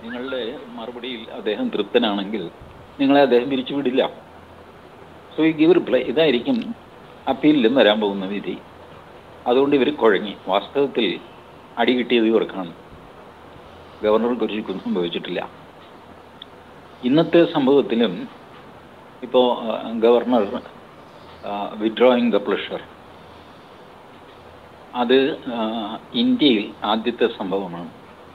നിങ്ങളുടെ മറുപടിയിൽ അദ്ദേഹം തൃപ്തനാണെങ്കിൽ നിങ്ങളെ അദ്ദേഹം പിരിച്ചു വിടില്ല സോ ഈ ഗിവ് റിപ്ലൈ ഇതായിരിക്കും അപ്പീലിലും വരാൻ പോകുന്ന വിധി അതുകൊണ്ട് ഇവർ കുഴങ്ങി വാസ്തവത്തിൽ അടി കിട്ടിയത് ഇവർക്കാണ് ഗവർണർക്ക് ഒരു ചുക്കും സംഭവിച്ചിട്ടില്ല ഇന്നത്തെ സംഭവത്തിലും ഇപ്പോൾ ഗവർണർ വിഡ്രോയിങ് ദ പ്ലഷർ അത് ആ, ഇന്ത്യയിൽ ആദ്യത്തെ സംഭവമാണ്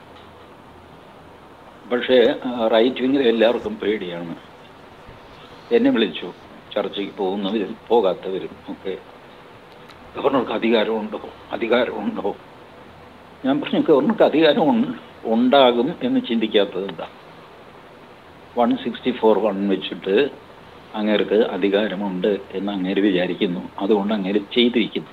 പക്ഷേ റൈറ്റ് വിങ്ങിൽ എല്ലാവർക്കും പേടിയാണ് എന്നെ വിളിച്ചു ചർച്ചയ്ക്ക് പോകുന്നവരും പോകാത്തവരും ഒക്കെ ഗവർണർക്ക് അധികാരമുണ്ടോ അധികാരമുണ്ടോ ഞാൻ പറഞ്ഞു ഗവർണർക്ക് അധികാരം ഉൺ- ഉണ്ടാകും എന്ന് ചിന്തിക്കാത്തത് എന്താ വൺ സിക്സ്റ്റി ഫോർ വൺ വെച്ചിട്ട് അങ്ങേർക്ക് അധികാരമുണ്ട് എന്ന് അങ്ങേര് വിചാരിക്കുന്നു അതുകൊണ്ട് അങ്ങേര് ചെയ്തിരിക്കുന്നു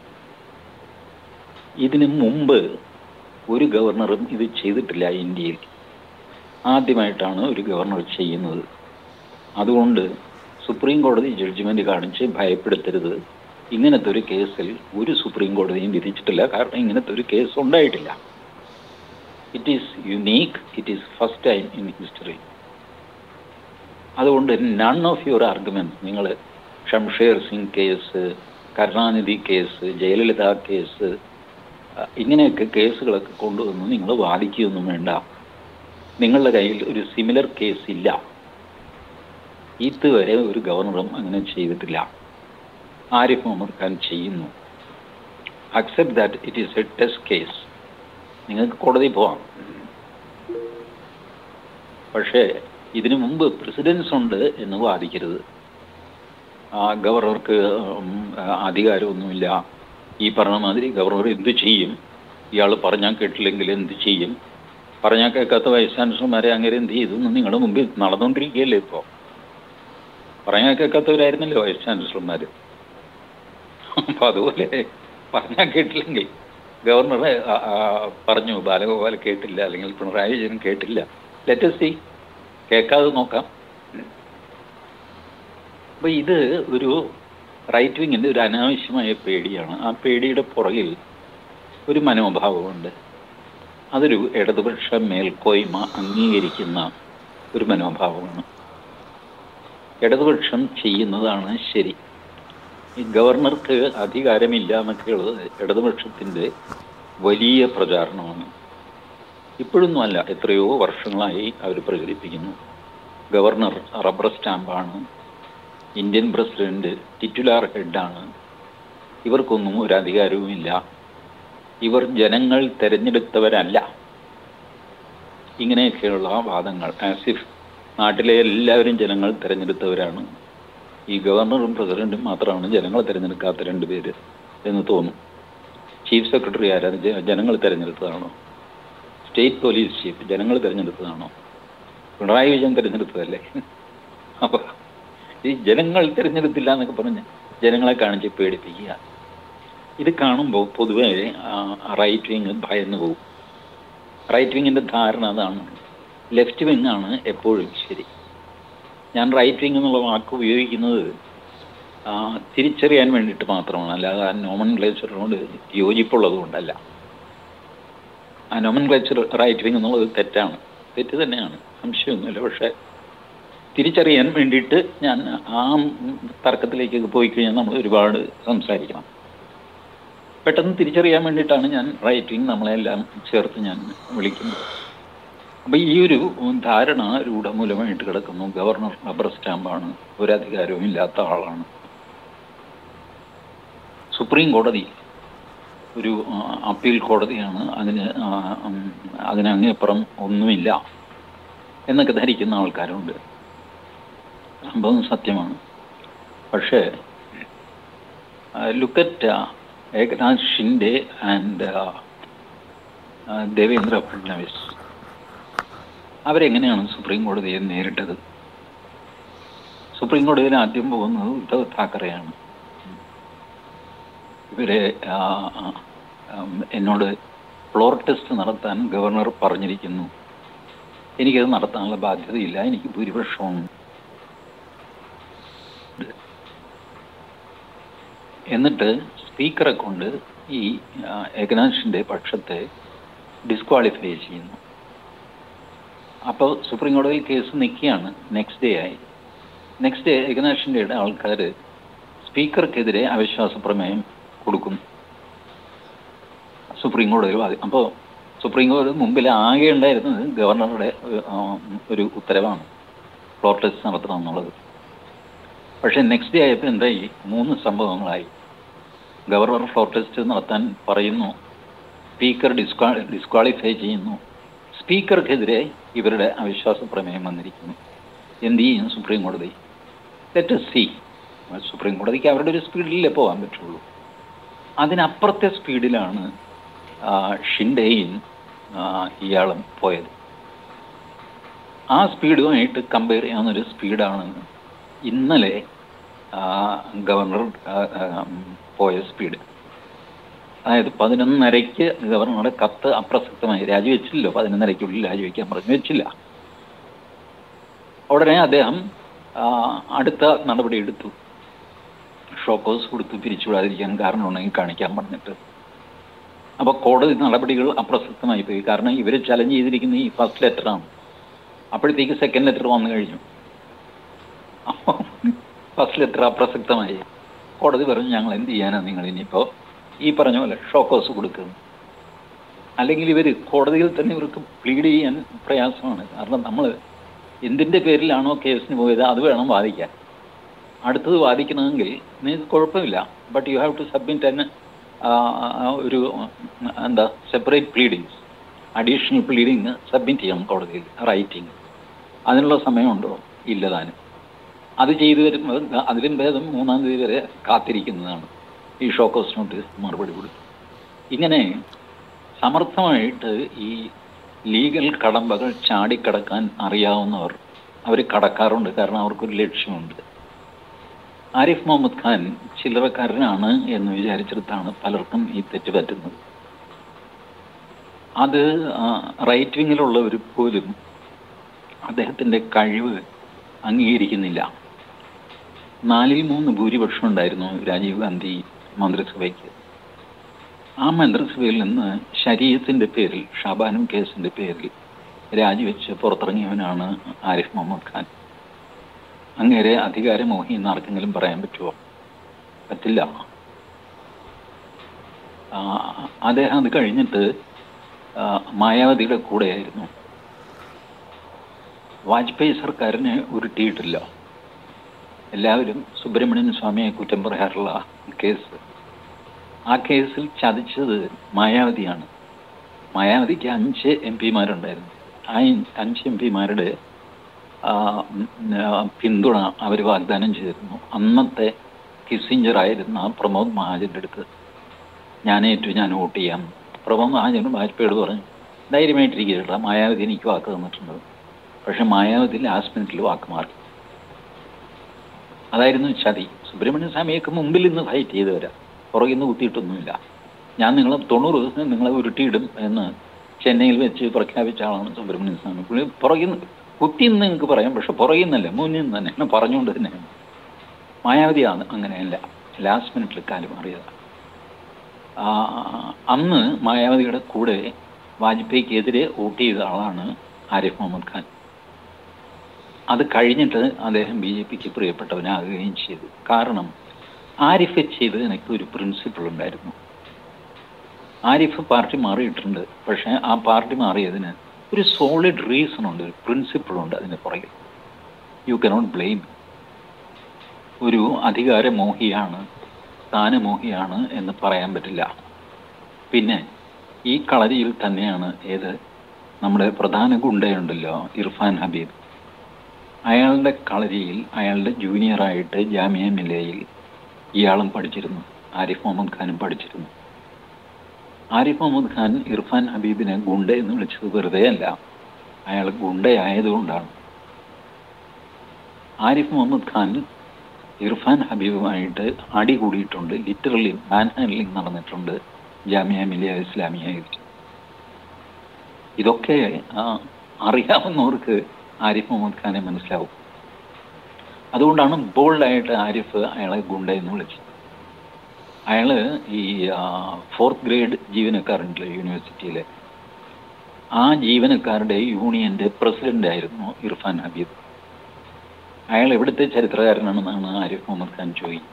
ഇതിന് മുമ്പ് ഒരു ഗവർണറും ഇത് ചെയ്തിട്ടില്ല ഇന്ത്യയിൽ ആദ്യമായിട്ടാണ് ഒരു ഗവർണർ ചെയ്യുന്നത് അതുകൊണ്ട് സുപ്രീം കോടതി ജഡ്ജിമെന്റ് കാണിച്ച് ഭയപ്പെടുത്തരുത് ഇങ്ങനത്തെ ഒരു കേസിൽ ഒരു സുപ്രീം കോടതിയും വിധിച്ചിട്ടില്ല കാരണം ഇങ്ങനത്തെ ഒരു കേസ് ഉണ്ടായിട്ടില്ല it is unique it is first time in history അതുകൊണ്ട് നൺ ഓഫ് യുവർ ആർഗ്യുമെന്റ് നിങ്ങൾ Shamsher Singh case Karunanidhi case Jayalalitha case ah ഇങ്ങനെയൊക്കെ കേസുകളൊക്കെ കൊണ്ടുവന്ന് നിങ്ങൾ വാദിക്കുകയൊന്നും വേണ്ട നിങ്ങളുടെ കയ്യിൽ ഒരു സിമിലർ കേസ് ഇല്ല ഇതുവരെ ഒരു ഗവർണറും അങ്ങനെ ചെയ്തിട്ടില്ല ആരിഫ് മുഹമ്മദ് ഖാൻ ചെയ്യുന്നു accept that it is a test case നിങ്ങൾക്ക് കോടതി പോവാം പക്ഷേ ഇതിനു മുമ്പ് പ്രസിഡൻസ് ഉണ്ട് എന്ന് വാദിക്കരുത് ആ ഗവർണർക്ക് ഉം, അധികാരമൊന്നുമില്ല ഈ പറഞ്ഞ മാതിരി ഗവർണർ എന്ത് ചെയ്യും ഇയാൾ പറഞ്ഞാൽ കേട്ടില്ലെങ്കിൽ എന്ത് ചെയ്യും പറഞ്ഞാൽ കേൾക്കാത്ത വൈസ് ചാൻസലർമാരെ അങ്ങനെ എന്ത് ചെയ്തു എന്ന് നിങ്ങളുടെ മുമ്പിൽ നടന്നുകൊണ്ടിരിക്കുകയല്ലേ ഇപ്പോൾ പറഞ്ഞാൽ കേൾക്കാത്തവരായിരുന്നല്ലോ വൈസ് ചാൻസലർമാർ അപ്പം അതുപോലെ പറഞ്ഞാൽ കേട്ടില്ലെങ്കിൽ ഗവർണറെ ആ, ആ, പറഞ്ഞു ബാലഗോപാൽ കേട്ടില്ല അല്ലെങ്കിൽ പിണറായി വിജയൻ കേട്ടില്ല ലെറ്റസ് സി കേൾക്കാതെ നോക്കാം അപ്പൊ ഇത് ഒരു റൈറ്റ് വിങ്ങിന്റെ ഒരു അനാവശ്യമായ പേടിയാണ് ആ പേടിയുടെ പുറകിൽ ഒരു മനോഭാവമുണ്ട് അതൊരു ഇടതുപക്ഷ മേൽക്കോയ്മ അംഗീകരിക്കുന്ന ഒരു മനോഭാവമാണ് ഇടതുപക്ഷം ചെയ്യുന്നതാണ് ശരി ഈ ഗവർണർക്ക് അധികാരമില്ല എന്നൊക്കെയുള്ളത് ഇടതുപക്ഷത്തിൻ്റെ വലിയ പ്രചാരണമാണ് ഇപ്പോഴൊന്നും അല്ല എത്രയോ വർഷങ്ങളായി അവർ പ്രചരിപ്പിക്കുന്നു ഗവർണർ റബ്ബർ സ്റ്റാമ്പാണ് ഇന്ത്യൻ പ്രസിഡന്റ് ടിറ്റുലാർ ഹെഡാണ് ഇവർക്കൊന്നും ഒരു അധികാരവുമില്ല ഇവർ ജനങ്ങൾ തിരഞ്ഞെടുത്തവരല്ല ഇങ്ങനെയൊക്കെയുള്ള വാദങ്ങൾ ആസിഫ് നാട്ടിലെ എല്ലാവരും ജനങ്ങൾ തിരഞ്ഞെടുത്തവരാണ് ഈ ഗവർണറും പ്രസിഡന്റും മാത്രമാണ് ജനങ്ങൾ തിരഞ്ഞെടുക്കാത്ത രണ്ടുപേര് എന്ന് തോന്നും ചീഫ് സെക്രട്ടറി ആരാണ് ജ- ജനങ്ങൾ തിരഞ്ഞെടുത്തതാണോ സ്റ്റേറ്റ് പോലീസ് ചീഫ് ജനങ്ങൾ തിരഞ്ഞെടുത്തതാണോ പിണറായി വിജയൻ തിരഞ്ഞെടുത്തതല്ലേ അപ്പോൾ ഈ ജനങ്ങൾ തിരഞ്ഞെടുത്തില്ല എന്നൊക്കെ പറഞ്ഞ് ജനങ്ങളെ കാണിച്ച് പേടിപ്പിക്കുക ഇത് കാണുമ്പോൾ പൊതുവെ റൈറ്റ് വിങ് ഭയന്നു പോകും റൈറ്റ് വിങ്ങിൻ്റെ ധാരണ അതാണ് ലെഫ്റ്റ് വിങ് ആണ് എപ്പോഴും ശരി ഞാൻ റൈറ്റ് വിങ് എന്നുള്ള വാക്ക് ഉപയോഗിക്കുന്നത് ആ, തിരിച്ചറിയാൻ വേണ്ടിയിട്ട് മാത്രമാണ് അല്ലാതെ ആ നോമൻ ക്ലേച്ചറിനോട് യോജിപ്പുള്ളത് കൊണ്ടല്ല ആ നോമൻ ക്ലേച്ചർ റൈറ്റ് വിങ് എന്നുള്ളത് തെറ്റാണ് തെറ്റ് തന്നെയാണ് സംശയമൊന്നുമില്ല പക്ഷേ തിരിച്ചറിയാൻ വേണ്ടിയിട്ട് ഞാൻ ആ തർക്കത്തിലേക്ക് പോയി കഴിഞ്ഞാൽ നമ്മൾ ഒരുപാട് സംസാരിക്കണം പെട്ടെന്ന് തിരിച്ചറിയാൻ വേണ്ടിയിട്ടാണ് ഞാൻ റൈറ്റിംഗ് നമ്മളെല്ലാം ചേർത്ത് ഞാൻ വിളിക്കുന്നത് അപ്പം ഈ ഒരു ധാരണ രൂഢമൂലമായിട്ട് കിടക്കുന്നു ഗവർണർ റബ്ബർ സ്റ്റാമ്പാണ് ഒരു അധികാരവും ഇല്ലാത്ത ആളാണ് സുപ്രീം കോടതി ഒരു ആ, അപ്പീൽ കോടതിയാണ് അതിന് ആ, ഉം, അതിന് അങ്ങേപ്പുറം ഒന്നുമില്ല എന്നൊക്കെ ധരിക്കുന്ന ആൾക്കാരുണ്ട് സംഭവം സത്യമാണ് പക്ഷേ ലുക്കറ്റ് ഏകനാഥ് ഷിൻഡെ ആൻഡ് ദേവേന്ദ്ര ഫഡ്നവിസ് അവരെങ്ങനെയാണ് സുപ്രീം കോടതിയെ നേരിട്ടത് സുപ്രീം കോടതിയിൽ ആദ്യം പോകുന്നത് ഉദ്ധവ് താക്കറെയാണ് ഇവരെ ആ, ആ, ഉം, എന്നോട് ഫ്ലോർ ടെസ്റ്റ് നടത്താൻ ഗവർണർ പറഞ്ഞിരിക്കുന്നു എനിക്കത് നടത്താനുള്ള ബാധ്യതയില്ല എനിക്ക് ഭൂരിപക്ഷവും എന്നിട്ട് സ്പീക്കറെ കൊണ്ട് ഈ ആ, ഏകനാഥിന്റെ പക്ഷത്തെ ഡിസ്ക്വാളിഫൈ ചെയ്യുന്നു അപ്പോൾ സുപ്രീം കോടതിയിൽ കേസ് നിൽക്കുകയാണ് നെക്സ്റ്റ് ഡേ ആയി നെക്സ്റ്റ് ഡേ ഏകനാഥ് ഷിൻഡെയുടെ ആൾക്കാർ സ്പീക്കർക്കെതിരെ അവിശ്വാസ പ്രമേയം കൊടുക്കും സുപ്രീം കോടതിയിൽ വാദി അപ്പോൾ സുപ്രീം കോടതി മുമ്പിൽ ആകെ ഉണ്ടായിരുന്നത് ഗവർണറുടെ ആ, ഒരു ഉത്തരവാണ് ഫ്ലോർ ടെസ്റ്റ് നടത്തണം എന്നുള്ളത് പക്ഷേ നെക്സ്റ്റ് ഡേ ആയപ്പോൾ എന്തായി മൂന്ന് സംഭവങ്ങളായി ഗവർണർ ഫ്ലോർ ടെസ്റ്റ് നടത്താൻ പറയുന്നു സ്പീക്കർ ഡിസ്ക്വാ ഡിസ്ക്വാളിഫൈ ചെയ്യുന്നു സ്പീക്കർക്കെതിരെ ഇവരുടെ അവിശ്വാസ പ്രമേയം വന്നിരിക്കുന്നു എന്ത് ചെയ്യും സുപ്രീം കോടതി ലെറ്റ് സി സുപ്രീം കോടതിക്ക് അവരുടെ ഒരു സ്പീഡിലേ പോകാൻ പറ്റുള്ളൂ അതിനപ്പുറത്തെ സ്പീഡിലാണ് ആ, ഷിൻഡെയും ആ, ഇയാളും പോയത് ആ സ്പീഡുമായിട്ട് കമ്പയർ ചെയ്യാവുന്നൊരു സ്പീഡാണ് ഇന്നലെ ആ, ഗവർണർ ആ, ആ, പോയ സ്പീഡ് അതായത് പതിനൊന്നരയ്ക്ക് ഗവർണറുടെ കത്ത് അപ്രസക്തമായി രാജിവെച്ചില്ലല്ലോ പതിനൊന്നരയ്ക്കുള്ളിൽ രാജിവെക്കാൻ പറഞ്ഞു വെച്ചില്ല ഉടനെ അദ്ദേഹം ആ, അടുത്ത നടപടി എടുത്തു ഷോക്കോസ് കൊടുത്ത് പിരിച്ചുവിടാതിരിക്കാൻ കാരണമുണ്ടെങ്കിൽ കാണിക്കാൻ പറഞ്ഞിട്ട് അപ്പോൾ കോടതി നടപടികൾ അപ്രസക്തമായി പോയി കാരണം ഇവർ ചലഞ്ച് ചെയ്തിരിക്കുന്ന ഈ ഫസ്റ്റ് ലെറ്ററാണ് അപ്പോഴത്തേക്ക് സെക്കൻഡ് ലെറ്റർ വന്നു കഴിഞ്ഞു അപ്പോൾ ഫസ്റ്റ് ലെറ്റർ അപ്രസക്തമായി കോടതി പറഞ്ഞു ഞങ്ങൾ എന്ത് ചെയ്യാനാണ് നിങ്ങൾ ഇനിയിപ്പോൾ ഈ പറഞ്ഞ പോലെ ഷോക്കോസ് കൊടുക്കുന്നു അല്ലെങ്കിൽ ഇവർ കോടതിയിൽ തന്നെ ഇവർക്ക് പ്ലീഡ് ചെയ്യാൻ പ്രയാസമാണ് കാരണം നമ്മൾ എന്തിൻ്റെ പേരിലാണോ കേസിന് പോയത് അത് വേണം വാദിക്കാൻ അടുത്തത് വാദിക്കണമെങ്കിൽ നിങ്ങൾക്ക് കുഴപ്പമില്ല but you have to submit an ഒരു എന്താ separate pleadings additional pleading submit ചെയ്യണം കോടതിയിൽ റൈറ്റിംഗ് അതിനുള്ള സമയമുണ്ടോ ഇല്ല താനും അത് ചെയ്തു വരുമ്പോൾ അതിലും ഭേദം മൂന്നാം തീയതി വരെ കാത്തിരിക്കുന്നതാണ് ഈ ഷോക്കോസ് നോട്ടീസ് മറുപടി കൊടുത്തു ഇങ്ങനെ സമർത്ഥമായിട്ട് ഈ ലീഗൽ കടമ്പകൾ ചാടിക്കടക്കാൻ അറിയാവുന്നവർ അവർ കടക്കാറുണ്ട് കാരണം അവർക്കൊരു ലക്ഷ്യമുണ്ട് ആരിഫ് മുഹമ്മദ് ഖാൻ ചില്ലറക്കാരനാണ് എന്ന് വിചാരിച്ചിടത്താണ് പലർക്കും ഈ തെറ്റ് പറ്റുന്നത് അത് റൈറ്റ് വിങ്ങിലുള്ളവർ പോലും അദ്ദേഹത്തിൻ്റെ കഴിവ് അംഗീകരിക്കുന്നില്ല നാലിൽ മൂന്ന് ഭൂരിപക്ഷം ഉണ്ടായിരുന്നു രാജീവ് ഗാന്ധി മന്ത്രിസഭയ്ക്ക് ആ മന്ത്രിസഭയിൽ നിന്ന് ശരീരത്തിൻ്റെ പേരിൽ ഷാബാനും കേസിൻ്റെ പേരിൽ രാജിവെച്ച് പുറത്തിറങ്ങിയവനാണ് ആരിഫ് മുഹമ്മദ് ഖാൻ അങ്ങേരെ അധികാരമോഹി എന്ന് ആർക്കെങ്കിലും പറയാൻ പറ്റുമോ പറ്റില്ല ആ, അദ്ദേഹം അത് കഴിഞ്ഞിട്ട് ആ, മായാവതിയുടെ കൂടെയായിരുന്നു വാജ്പേയി സർക്കാരിനെ ഉരുട്ടിയിട്ടില്ല എല്ലാവരും സുബ്രഹ്മണ്യൻ സ്വാമിയെ കുറ്റം പറയാറുള്ള കേസ് ആ കേസിൽ ചതിച്ചത് മായാവതിയാണ് മായാവതിക്ക് അഞ്ച് എം പിമാരുണ്ടായിരുന്നു ആ അഞ്ച് എം പിമാരുടെ പിന്തുണ അവർ വാഗ്ദാനം ചെയ്തിരുന്നു അന്നത്തെ കിസിഞ്ചർ ആയിരുന്ന പ്രമോദ് മഹാജൻ്റെ അടുത്ത് ഞാൻ ഏറ്റു ഞാൻ വോട്ട് ചെയ്യാം പ്രമോദ് മഹാജൻ വാജ്പേയിയോട് പറഞ്ഞു ധൈര്യമായിട്ടിരിക്കുക മായാവതി എനിക്ക് വാക്ക് തന്നിട്ടുണ്ട് പക്ഷെ മായാവതി ലാസ്റ്റ് മിനിറ്റിൽ വാക്ക് മാറി അതായിരുന്നു ചതി സുബ്രഹ്മണ്യ സ്വാമിയൊക്കെ മുമ്പിൽ നിന്ന് ഫൈറ്റ് ചെയ്തവരാ പുറകിൽ നിന്ന് കുത്തിയിട്ടൊന്നുമില്ല ഞാൻ നിങ്ങളെ തൊണ്ണൂറ് ദിവസം നിങ്ങളെ ഉരുട്ടിയിടും എന്ന് ചെന്നൈയിൽ വെച്ച് പ്രഖ്യാപിച്ച ആളാണ് സുബ്രഹ്മണ്യ സ്വാമി പുള്ളി പുറകിൽ നിന്ന് കുത്തി എന്ന് നിങ്ങൾക്ക് പറയാം പക്ഷെ പുറകിൽ നിന്നല്ല മുന്നിൽ നിന്ന് തന്നെ എന്നെ പറഞ്ഞുകൊണ്ട് തന്നെയാണ് മായാവതിയാണ് അങ്ങനെയല്ല ലാസ്റ്റ് മിനിറ്റിൽ കാല് മാറിയത് ആ, അന്ന് മായാവതിയുടെ കൂടെ വാജ്പേയിക്കെതിരെ വോട്ട് ചെയ്ത ആളാണ് ആരിഫ് മുഹമ്മദ് ഖാൻ അത് കഴിഞ്ഞിട്ട് അദ്ദേഹം ബി ജെ പിക്ക് പ്രിയപ്പെട്ടവനാകുകയും ചെയ്തു കാരണം ആരിഫ് ചെയ്തതിനൊക്കെ ഒരു പ്രിൻസിപ്പിൾ ഉണ്ടായിരുന്നു ആരിഫ് പാർട്ടി മാറിയിട്ടുണ്ട് പക്ഷേ ആ പാർട്ടി മാറിയതിന് ഒരു സോളിഡ് റീസൺ ഉണ്ട് ഒരു പ്രിൻസിപ്പിൾ ഉണ്ട് അതിന് പുറകിൽ യു കനോട്ട് ബ്ലെയിം ഒരു അധികാരമോഹിയാണ് സ്ഥാനമോഹിയാണ് എന്ന് പറയാൻ പറ്റില്ല പിന്നെ ഈ കളരിയിൽ തന്നെയാണ് ഏത് നമ്മുടെ പ്രധാന ഗുണ്ടയുണ്ടല്ലോ ഇർഫാൻ ഹബീബ് അയാളുടെ കളരിയിൽ അയാളുടെ ജൂനിയറായിട്ട് ജാമിയ മില്ലയിൽ ഇയാളും പഠിച്ചിരുന്നു ആരിഫ് മുഹമ്മദ് ഖാനും പഠിച്ചിരുന്നു ആരിഫ് മുഹമ്മദ് ഖാൻ ഇർഫാൻ ഹബീബിനെ ഗുണ്ട എന്ന് വിളിച്ചത് വെറുതെ അല്ല അയാൾ ഗുണ്ടയായതുകൊണ്ടാണ് ആരിഫ് മുഹമ്മദ് ഖാൻ ഇർഫാൻ ഹബീബുമായിട്ട് അടി കൂടിയിട്ടുണ്ട് ലിറ്ററലി മാൻ ഹാൻഡ്ലിംഗ് നടന്നിട്ടുണ്ട് ജാമിയ മിലിയ ഇസ്ലാമിയയിൽ ഇതൊക്കെ ആ, അറിയാവുന്നവർക്ക് ആരിഫ് മുഹമ്മദ് ഖാനെ മനസ്സിലാവും അതുകൊണ്ടാണ് ബോൾഡായിട്ട് ആരിഫ് അയാളെ ഗുണ്ട എന്ന് വിളിച്ചത് അയാൾ ഈ ഫോർത്ത് ഗ്രേഡ് ജീവനക്കാരുണ്ടല്ലോ യൂണിവേഴ്സിറ്റിയിലെ ആ ജീവനക്കാരുടെ യൂണിയന്റെ പ്രസിഡന്റ് ആയിരുന്നു ഇർഫാൻ ഹബീബ് അയാൾ എവിടുത്തെ ചരിത്രകാരനാണെന്നാണ് ആരിഫ് മുഹമ്മദ് ഖാൻ ചോദിക്കുന്നത്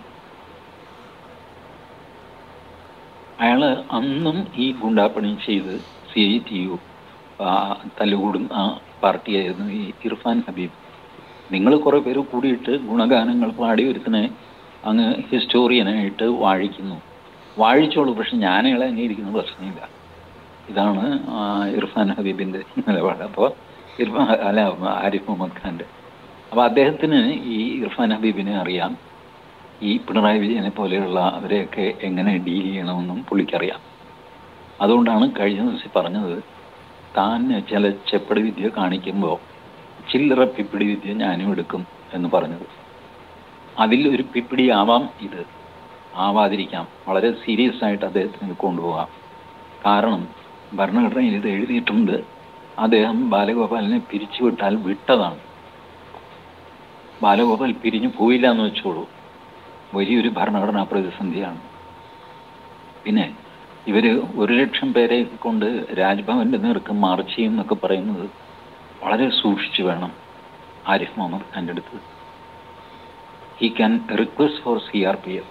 അയാൾ അന്നും ഈ ഗുണ്ടാപ്പണി ചെയ്ത് സി ഐ ടി യു തല്ലുകൂടും ആ പാർട്ടിയായിരുന്നു ഈ ഇർഫാൻ ഹബീബ് നിങ്ങൾ കുറെ പേര് കൂടിയിട്ട് ഗുണഗാനങ്ങൾ പാടി ഒരുത്തിനെ അങ്ങ് ഹിസ്റ്റോറിയനായിട്ട് വാഴിക്കുന്നു വാഴിച്ചോളൂ പക്ഷെ ഞാൻ അയാളെ അംഗീകരിക്കുന്ന പ്രശ്നമില്ല ഇതാണ് ആ, ഇർഫാൻ ഹബീബിന്റെ നിലപാട് അപ്പോൾ ഇർഫാൻ അല്ല ആരിഫ് മുഹമ്മദ് ഖാന്റെ അപ്പോൾ അദ്ദേഹത്തിന് ഈ ഇർഫാൻ ഹബീബിനെ അറിയാം ഈ പിണറായി വിജയനെ പോലെയുള്ള അവരെയൊക്കെ എങ്ങനെ ഡീൽ ചെയ്യണമെന്നും പുള്ളിക്കറിയാം അതുകൊണ്ടാണ് കഴിഞ്ഞ ദിവസം പറഞ്ഞത് താൻ ചില ചെപ്പടി വിദ്യ കാണിക്കുമ്പോൾ ചില്ലറ പിപ്പിടി വിദ്യ ഞാനും എടുക്കും എന്ന് പറഞ്ഞത് അതിൽ ഒരു പിപ്പിടി ആവാം ഇത് ആവാതിരിക്കാം വളരെ സീരിയസ് ആയിട്ട് അദ്ദേഹത്തിന് കൊണ്ടുപോകാം കാരണം ഭരണഘടനയിൽ ഇത് എഴുതിയിട്ടുണ്ട് അദ്ദേഹം ബാലഗോപാലിനെ പിരിച്ചുവിട്ടാൽ വിട്ടതാണ് ബാലഗോപാൽ പിരിഞ്ഞു പോയില്ല എന്ന് വെച്ചോളൂ വലിയൊരു ഭരണഘടനാ പ്രതിസന്ധിയാണ് പിന്നെ ഇവര് ഒരു ലക്ഷം പേരെ കൊണ്ട് രാജ്ഭവന്റെ നേർക്ക് മാർച്ച് ചെയ്യും എന്നൊക്കെ പറയുന്നത് വളരെ സൂക്ഷിച്ചു വേണം ആരിഫ് മുഹമ്മദ് ഖാൻ്റെ അടുത്ത് he can request for CRPF.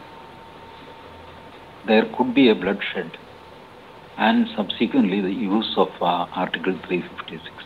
There could be a bloodshed and subsequently the use of uh, Article 356.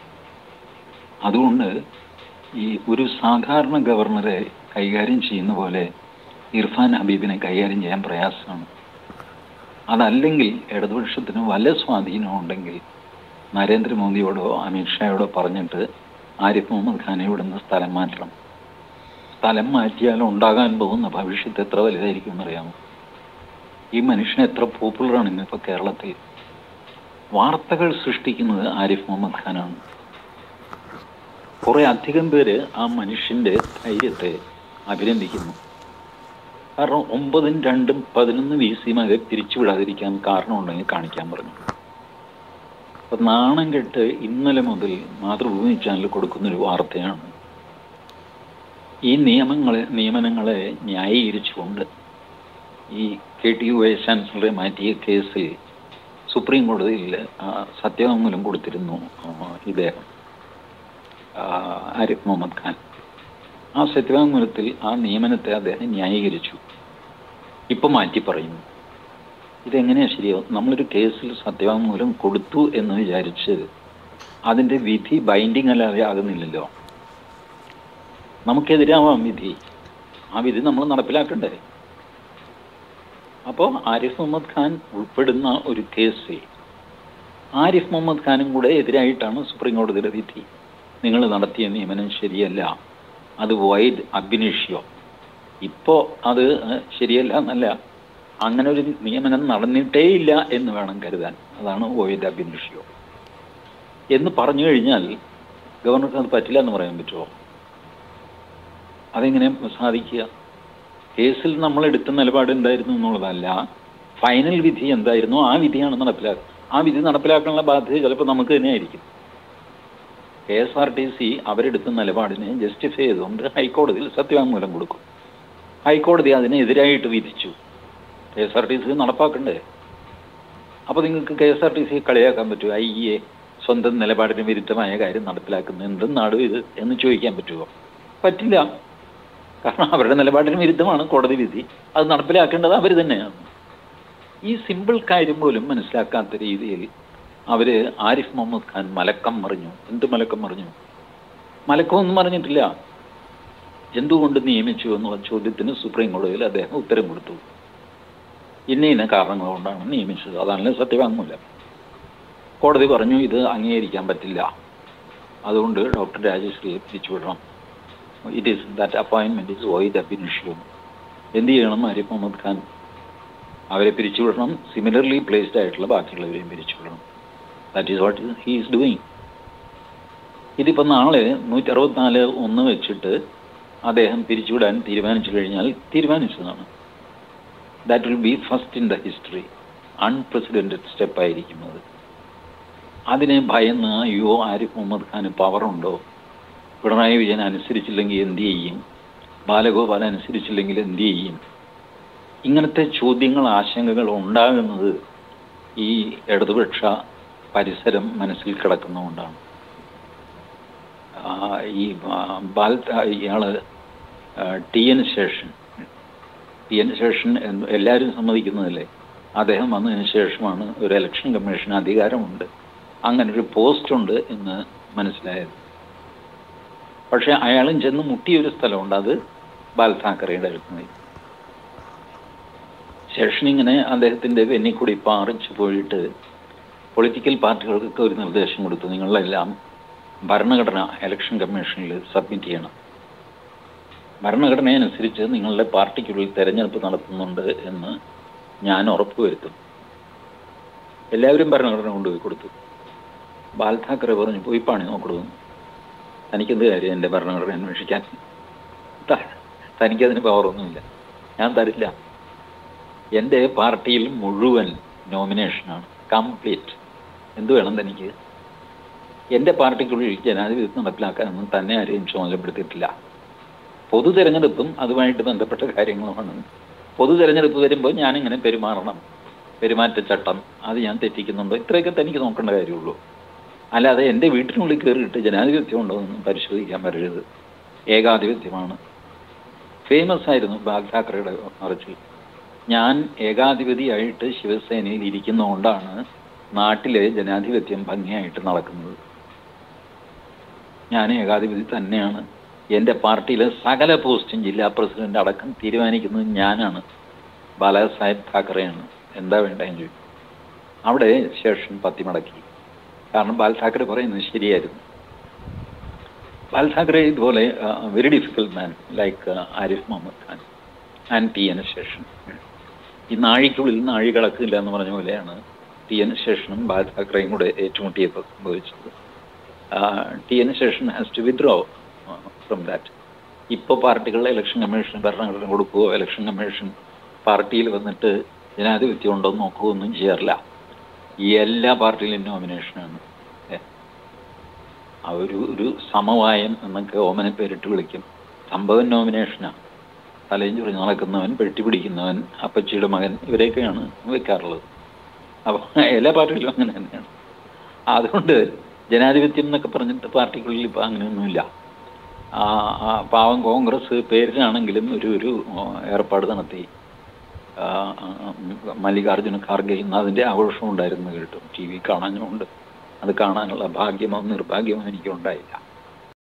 അതുകൊണ്ട് ഈ ഒരു സാധാരണ ഗവർണറെ കൈകാര്യം ചെയ്യുന്ന പോലെ ഇർഫാൻ ഹബീബിനെ കൈകാര്യം ചെയ്യാൻ പ്രയാസമാണ് അതല്ലെങ്കിൽ ഇടതുപക്ഷത്തിന് വല്ല സ്വാധീനം ഉണ്ടെങ്കിൽ നരേന്ദ്രമോദിയോടോ അമിത്ഷായോടോ പറഞ്ഞിട്ട് ആരിഫ് മുഹമ്മദ് ഖാനെ ഇവിടുന്ന് സ്ഥലം മാറ്റണം സ്ഥലം മാറ്റിയാൽ ഉണ്ടാകാൻ പോകുന്ന ഭവിഷ്യത്ത് എത്ര വലുതായിരിക്കും എന്നറിയാമോ ഈ മനുഷ്യൻ എത്ര പോപ്പുലറാണ് ഇന്നിപ്പോൾ കേരളത്തിൽ വാർത്തകൾ സൃഷ്ടിക്കുന്നത് ആരിഫ് മുഹമ്മദ് ഖാനാണ് കുറെ അധികം പേര് ആ മനുഷ്യന്റെ ധൈര്യത്തെ അഭിനന്ദിക്കുന്നു കാരണം ഒമ്പതും രണ്ടും പതിനൊന്ന് വി സിമാരെ പിരിച്ചുവിടാതിരിക്കാൻ കാരണമുണ്ടെങ്കിൽ കാണിക്കാൻ പറഞ്ഞു അപ്പൊ നാണം കെട്ട് ഇന്നലെ മുതൽ മാതൃഭൂമി ചാനൽ കൊടുക്കുന്നൊരു വാർത്തയാണ് ഈ നിയമങ്ങളെ നിയമനങ്ങളെ ന്യായീകരിച്ചുകൊണ്ട് ഈ K T U vice chancellor മാറ്റിയ കേസിൽ സുപ്രീം കോടതിയിൽ ആ, സത്യവാങ്മൂലം കൊടുത്തിരുന്നു ആ, ഇദ്ദേഹം ആ, ആരിഫ് മുഹമ്മദ് ഖാൻ ആ സത്യവാങ്മൂലത്തിൽ ആ നിയമനത്തെ അദ്ദേഹം ന്യായീകരിച്ചു ഇപ്പൊ മാറ്റി പറയുന്നു ഇതെങ്ങനെയാ ശരിയാവും നമ്മളൊരു കേസിൽ സത്യവാങ്മൂലം കൊടുത്തു എന്ന് വിചാരിച്ച് അതിന്റെ വിധി ബൈൻഡിങ് അല്ലാതെ ആകുന്നില്ലല്ലോ നമുക്കെതിരാവാം വിധി ആ വിധി നമ്മൾ നടപ്പിലാക്കണ്ടേ അപ്പോൾ ആരിഫ് മുഹമ്മദ് ഖാൻ ഉൾപ്പെടുന്ന ഒരു കേസ് ആരിഫ് മുഹമ്മദ് ഖാനും കൂടെ എതിരായിട്ടാണ് സുപ്രീം കോടതിയുടെ വിധി നിങ്ങൾ നടത്തിയ നിയമനം ശരിയല്ല അത് വൈഡ് അബിനിഷ്യോ ഇപ്പോൾ അത് ശരിയല്ല എന്നല്ല അങ്ങനെ ഒരു നിയമനം നടന്നിട്ടേ ഇല്ല എന്ന് വേണം കരുതാൻ അതാണ് വൈഡ് അബിനിഷ്യോ എന്ന് പറഞ്ഞു കഴിഞ്ഞാൽ ഗവർണർക്ക് അത് പറ്റില്ല എന്ന് പറയാൻ പറ്റുമോ അതെങ്ങനെ സാധിക്കുക കേസിൽ നമ്മൾ എടുത്ത നിലപാട് എന്തായിരുന്നു എന്നുള്ളതല്ല ഫൈനൽ വിധി എന്തായിരുന്നു ആ വിധിയാണ് നടപ്പിലാക്കുക ആ വിധി നടപ്പിലാക്കാനുള്ള ബാധ്യത ചിലപ്പോൾ നമുക്ക് തന്നെയായിരിക്കും K S R T C അവരെടുത്ത നിലപാടിനെ ജസ്റ്റിഫൈ ചെയ്തുകൊണ്ട് ഹൈക്കോടതിയിൽ സത്യവാങ്മൂലം കൊടുക്കും ഹൈക്കോടതി അതിനെതിരായിട്ട് വിധിച്ചു K S R T C നടപ്പാക്കണ്ടേ അപ്പോൾ നിങ്ങൾക്ക് K S R T C കളിയാക്കാൻ പറ്റുമോ ഐ എ സ്വന്തം നിലപാടിന് വിരുദ്ധമായ കാര്യം നടപ്പിലാക്കുന്ന എന്തെന്നാണ് ഇത് എന്ന് ചോദിക്കാൻ പറ്റുമോ പറ്റില്ല കാരണം അവരുടെ നിലപാടിന് വിരുദ്ധമാണ് കോടതി വിധി അത് നടപ്പിലാക്കേണ്ടത് അവർ തന്നെയാണ് ഈ സിമ്പിൾ കാര്യം പോലും മനസ്സിലാക്കാത്ത രീതിയിൽ അവര് ആരിഫ് മുഹമ്മദ് ഖാൻ മലക്കം മറിഞ്ഞു എന്ത് മലക്കം മറിഞ്ഞു മലക്കമൊന്നും പറഞ്ഞിട്ടില്ല എന്തുകൊണ്ട് നിയമിച്ചു എന്നുള്ള ചോദ്യത്തിന് സുപ്രീം കോടതിയിൽ അദ്ദേഹം ഉത്തരം കൊടുത്തു ഇന്ന ഇന്ന കാരണങ്ങൾ കൊണ്ടാണ് നിയമിച്ചത് അതാണല്ലോ സത്യവാങ്മൂലം കോടതി പറഞ്ഞു ഇത് അംഗീകരിക്കാൻ പറ്റില്ല അതുകൊണ്ട് ഡോക്ടർ രാജശ്രീയെ പിരിച്ചുവിടണം ഇറ്റ് ഈസ് ദാറ്റ് അപ്പോയിൻമെന്റ് ഇസ് വൈഡ് അബിനിഷ്യം എന്ത് ചെയ്യണം ആരിഫ് മുഹമ്മദ് ഖാൻ അവരെ പിരിച്ചുവിടണം സിമിലർലി പ്ലേസ്ഡ് ആയിട്ടുള്ള ബാക്കിയുള്ളവരെയും പിരിച്ചുവിടണം that is what he is doing ഇതിപ്പോൾ നാളെ നൂറ്റി അറുപത്തിനാല് ഒന്ന് വെച്ചിട്ട് അദ്ദേഹം പിരിച്ചുവിടാൻ തീരുമാനിച്ചു കഴിഞ്ഞാൽ തീരുമാനിച്ചതാണ് that will be first in the history unprecedented step ആയിരിക്കുന്നത് അതിനെ ഭയന്ന് അയ്യോ ആരിഫ് മുഹമ്മദ് ഖാന് പവറുണ്ടോ പിണറായി വിജയൻ അനുസരിച്ചില്ലെങ്കിൽ എന്ത് ചെയ്യും ബാലഗോപാൽ അനുസരിച്ചില്ലെങ്കിൽ എന്ത് ചെയ്യും ഇങ്ങനത്തെ ചോദ്യങ്ങൾ ആശങ്കകൾ ഉണ്ടാകുന്നത് ഈ ഇടതുപക്ഷ പരിസരം മനസ്സിൽ കിടക്കുന്നതുകൊണ്ടാണ് ആ, ഈ ആ, ബാൽ ഇയാള് T N Seshan T N Seshan എന്ന് എല്ലാവരും സമ്മതിക്കുന്നതല്ലേ അദ്ദേഹം വന്നതിന് ശേഷമാണ് ഒരു ഇലക്ഷൻ കമ്മീഷൻ അധികാരമുണ്ട് അങ്ങനെ ഒരു പോസ്റ്റ് ഉണ്ട് എന്ന് മനസ്സിലായത് പക്ഷെ അയാളും ചെന്ന് മുട്ടിയ ഒരു സ്ഥലമുണ്ട് അത് ബാൽ താക്കറയുടെ അടുത്ത് ശേഷൻ ഇങ്ങനെ അദ്ദേഹത്തിൻ്റെ വെന്നിൽ കൂടി പാറിച്ചു പോയിട്ട് പൊളിറ്റിക്കൽ പാർട്ടികൾക്കൊക്കെ ഒരു നിർദ്ദേശം കൊടുത്തു നിങ്ങളെല്ലാം ഭരണഘടന ഇലക്ഷൻ കമ്മീഷനിൽ സബ്മിറ്റ് ചെയ്യണം ഭരണഘടനയനുസരിച്ച് നിങ്ങളുടെ പാർട്ടിക്കുള്ളിൽ തെരഞ്ഞെടുപ്പ് നടത്തുന്നുണ്ട് എന്ന് ഞാൻ ഉറപ്പുവരുത്തും എല്ലാവരും ഭരണഘടന കൊണ്ടുപോയി കൊടുത്തു ബാൽ താക്കറെ പറഞ്ഞു പോയി പണി നോക്കണു തനിക്കെന്ത് കാര്യം എൻ്റെ ഭരണഘടന അന്വേഷിക്കാൻ ത- തനിക്കതിന് പവറൊന്നുമില്ല ഞാൻ തരില്ല എൻ്റെ പാർട്ടിയിൽ മുഴുവൻ നോമിനേഷനാണ് കംപ്ലീറ്റ് എന്ത് വേണം തനിക്ക് എൻ്റെ പാർട്ടിക്കുള്ളിൽ ജനാധിപത്യം നടപ്പിലാക്കാനൊന്നും തന്നെ ആരെയും ചുമതലപ്പെടുത്തിയിട്ടില്ല പൊതു തെരഞ്ഞെടുപ്പും അതുമായിട്ട് ബന്ധപ്പെട്ട കാര്യങ്ങളുമാണ് പൊതു തെരഞ്ഞെടുപ്പ് വരുമ്പോൾ ഞാനിങ്ങനെ പെരുമാറണം പെരുമാറ്റച്ചട്ടം അത് ഞാൻ തെറ്റിക്കുന്നുണ്ടോ ഇത്രയൊക്കെ തനിക്ക് നോക്കേണ്ട കാര്യമുള്ളൂ അല്ലാതെ എൻ്റെ വീട്ടിനുള്ളിൽ കയറിയിട്ട് ജനാധിപത്യം ഉണ്ടോ എന്നും പരിശോധിക്കാൻ വരരുത് ഏകാധിപത്യമാണ് ഫേമസ് ആയിരുന്നു ബാൽ ഠാക്കറയുടെ മറിച്ചിൽ ഞാൻ ഏകാധിപതിയായിട്ട് ശിവസേനയിൽ ഇരിക്കുന്നതുകൊണ്ടാണ് നാട്ടിലെ ജനാധിപത്യം ഭംഗിയായിട്ട് നടക്കുന്നത് ഞാൻ ഏകാധിപതി തന്നെയാണ് എൻ്റെ പാർട്ടിയിലെ സകല പോസ്റ്റും ജില്ലാ പ്രസിഡന്റ് അടക്കം തീരുമാനിക്കുന്നത് ഞാനാണ് ബാലാസാഹേബ് താക്കറെയാണ് എന്താ വേണ്ടതെന്ന് ചോദിച്ചു അവിടെ ശേഷൻ പത്തിമടക്കി കാരണം ബാൽ ഠാക്കറെ പറയുന്നത് ശരിയായിരുന്നു ബാൽ ഠാക്കറെ ഇതുപോലെ very difficult man like Arif Muhammad Khan and T N Seshan ഈ നാഴിക്കുള്ളിൽ നാഴി കടക്കില്ല എന്ന് പറഞ്ഞ പോലെയാണ് ടി എൻ ശേഷനും ബാൽ ഠാക്കറെയും കൂടെ ഏറ്റുമുട്ടിയപ്പോൾ സംഭവിച്ചത് T N Seshan has to withdraw from that ഇപ്പോൾ പാർട്ടികളുടെ ഇലക്ഷൻ കമ്മീഷൻ ഭരണഘടന കൊടുക്കുകയോ ഇലക്ഷൻ കമ്മീഷൻ പാർട്ടിയിൽ വന്നിട്ട് ജനാധിപത്യം ഉണ്ടോ എന്ന് നോക്കുകയോ ഒന്നും ചെയ്യാറില്ല ഈ എല്ലാ പാർട്ടിയിലും നോമിനേഷനാണ് ഏ. ആ ഒരു ഒരു സമവായം എന്നൊക്കെ ഓമനെ പേരിട്ട് വിളിക്കും സംഭവം നോമിനേഷനാണ് തലയും ചുറിഞ്ഞ് നടക്കുന്നവൻ പെട്ടി പിടിക്കുന്നവൻ അപ്പച്ചിയുടെ മകൻ ഇവരെയൊക്കെയാണ് വെക്കാറുള്ളത് അപ്പോൾ എല്ലാ പാർട്ടിയിലും അങ്ങനെ തന്നെയാണ് അതുകൊണ്ട് ജനാധിപത്യം എന്നൊക്കെ പറഞ്ഞിട്ട് പാർട്ടിക്കുള്ളിൽ ഇപ്പോൾ അങ്ങനെയൊന്നുമില്ല ആ ആ പാവം കോൺഗ്രസ് പേരിനാണെങ്കിലും ഒരു ഒരു ആ, ഏർപ്പാട് നടത്തി ആ, ആ, മല്ലികാർജുന ഖാർഗെ ഇന്ന് അതിൻ്റെ ആഘോഷം ഉണ്ടായിരുന്നു കേട്ടു ടി വി കാണാനുമുണ്ട് അത് കാണാനുള്ള ഭാഗ്യമോ നിർഭാഗ്യമോ എനിക്കുണ്ടായില്ല